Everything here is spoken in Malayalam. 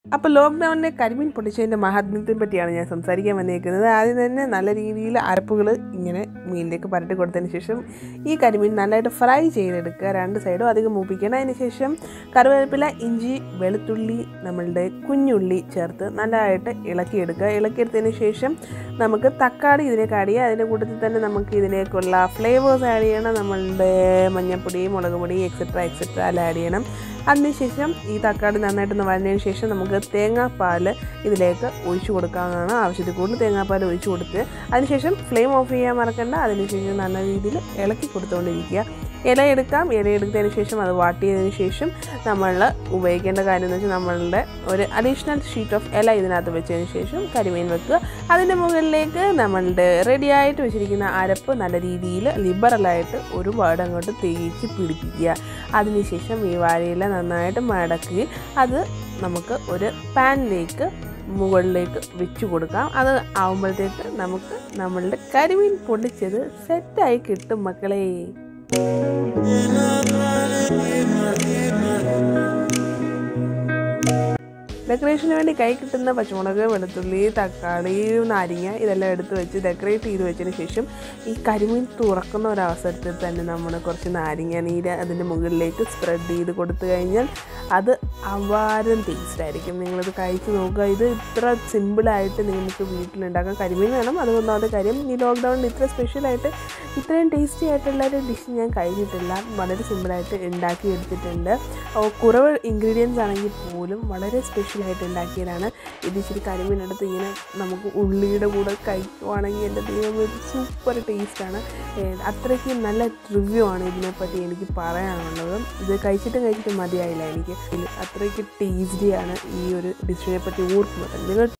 അപ്പോൾ ലോക്ക്ഡൗണിലെ കരിമീൻ പൊട്ടിച്ചതിൻ്റെ മഹാത്മ്യത്തെ പറ്റിയാണ് ഞാൻ സംസാരിക്കാൻ വന്നേക്കുന്നത് ആദ്യം തന്നെ നല്ല രീതിയിൽ അരപ്പുകൾ ഇങ്ങനെ മീനിലേക്ക് പരട്ടി കൊടുത്തതിന് ശേഷം ഈ കരിമീൻ നല്ലതായിട്ട് ഫ്രൈ ചെയ്തെടുക്കുക രണ്ട് സൈഡും അധികം മൂപ്പിക്കണം അതിന് ശേഷം കറിവേപ്പില ഇഞ്ചി വെളുത്തുള്ളി നമ്മളുടെ കുഞ്ഞുള്ളി ചേർത്ത് നല്ലതായിട്ട് ഇളക്കിയെടുക്കുക ഇളക്കിയെടുത്തതിന് ശേഷം നമുക്ക് തക്കാളി ഇതിലേക്ക് ആഡ് ചെയ്യുക അതിൻ്റെ കൂട്ടത്തിൽ തന്നെ നമുക്ക് ഇതിലേക്കുള്ള ഫ്ലേവേഴ്സ് ആഡ് ചെയ്യണം നമ്മളുടെ മഞ്ഞൾപ്പൊടി മുളക് പൊടി എക്സെട്ര എക്സെട്ര എല്ലാം ആഡ് ചെയ്യണം അതിനുശേഷം ഈ തക്കാളി നന്നായിട്ടൊന്ന് വഴഞ്ഞതിന് ശേഷം നമുക്ക് തേങ്ങാപ്പാൽ ഇതിലേക്ക് ഒഴിച്ചു കൊടുക്കാവുന്നതാണ് ആവശ്യത്തിൽ കൂടുതൽ തേങ്ങാപ്പാൽ ഒഴിച്ചു കൊടുത്ത് അതിനുശേഷം ഫ്ലെയിം ഓഫ് ചെയ്യാൻ മറക്കണ്ട അതിനുശേഷം നല്ല രീതിയിൽ ഇളക്കി കൊടുത്തുകൊണ്ടിരിക്കുക ഇല എടുക്കാം ഇല എടുത്തതിന് ശേഷം അത് വാട്ടിയതിന് ശേഷം നമ്മൾ ഉപയോഗിക്കേണ്ട കാര്യം എന്ന് വെച്ചാൽ നമ്മളുടെ ഒരു അഡീഷണൽ ഷീറ്റ് ഓഫ് ഇല ഇതിനകത്ത് വെച്ചതിന് ശേഷം കരിമീൻ വെക്കുക അതിൻ്റെ മുകളിലേക്ക് നമ്മളുടെ റെഡിയായിട്ട് വെച്ചിരിക്കുന്ന അരപ്പ് നല്ല രീതിയിൽ ലിബറലായിട്ട് ഒരുപാട് അങ്ങോട്ട് തേച്ച് പിടിപ്പിക്കുക അതിനുശേഷം ഈ വാഴയില നന്നായിട്ട് മടക്കി അത് നമുക്ക് ഒരു പാനിലേക്ക് മുകളിലേക്ക് വെച്ച് കൊടുക്കാം അത് ആവുമ്പോഴത്തേക്ക് നമുക്ക് നമ്മളുടെ കരിമീൻ പൊടിച്ചത് സെറ്റായി കിട്ടും മക്കളെ ഡെക്കറേഷന് വേണ്ടി കൈ കിട്ടുന്ന പച്ചമുളക് വെളുത്തുള്ളി തക്കാളി നാരങ്ങ ഇതെല്ലാം എടുത്ത് വെച്ച് ഡെക്കറേറ്റ് ചെയ്ത് വെച്ചതിന് ശേഷം ഈ കരിമീൻ തുറക്കുന്ന ഒരു അവസരത്തിൽ തന്നെ നമ്മൾ കുറച്ച് നാരങ്ങ നീര് അതിൻ്റെ മുകളിലേക്ക് സ്പ്രെഡ് ചെയ്ത് കൊടുത്തു കഴിഞ്ഞാൽ അത് അപാരം ടേസ്റ്റ് ആയിരിക്കും നിങ്ങളിത് കഴിച്ച് നോക്കുക ഇത് ഇത്ര സിമ്പിളായിട്ട് നിങ്ങൾക്ക് വീട്ടിലുണ്ടാക്കാം കരിമീൻ വേണം അതുകൊണ്ടാമത്തെ കാര്യം ഈ ലോക്ക്ഡൗണിൽ ഇത്ര സ്പെഷ്യലായിട്ട് ഇത്രയും ടേസ്റ്റി ആയിട്ടുള്ള ഒരു ഡിഷ് ഞാൻ കഴിഞ്ഞിട്ടില്ല വളരെ സിമ്പിളായിട്ട് ഉണ്ടാക്കി എടുത്തിട്ടുണ്ട് കുറവ് ഇൻഗ്രീഡിയൻസ് ആണെങ്കിൽ പോലും വളരെ സ്പെഷ്യലായിട്ട് ഉണ്ടാക്കിയതാണ് ഇത് ഇച്ചിരി കരിമീൻ എടുത്ത് ഇങ്ങനെ നമുക്ക് ഉള്ളിയുടെ കൂടെ കഴിക്കുവാണെങ്കിൽ എൻ്റെ ദൈവം ഒരു സൂപ്പർ ടേസ്റ്റാണ് അത്രയ്ക്ക് നല്ല റിവ്യൂ ആണ് ഇതിനെപ്പറ്റി എനിക്ക് പറയാനുള്ളത് ഇത് കഴിച്ചിട്ടും കഴിച്ചിട്ടും മതിയായില്ല എനിക്ക് അത്രയ്ക്ക് ടേസ്റ്റിയാണ് ഈ ഒരു ഡിഷിനെ പറ്റി ഓർക്കുന്നത് നിങ്ങൾ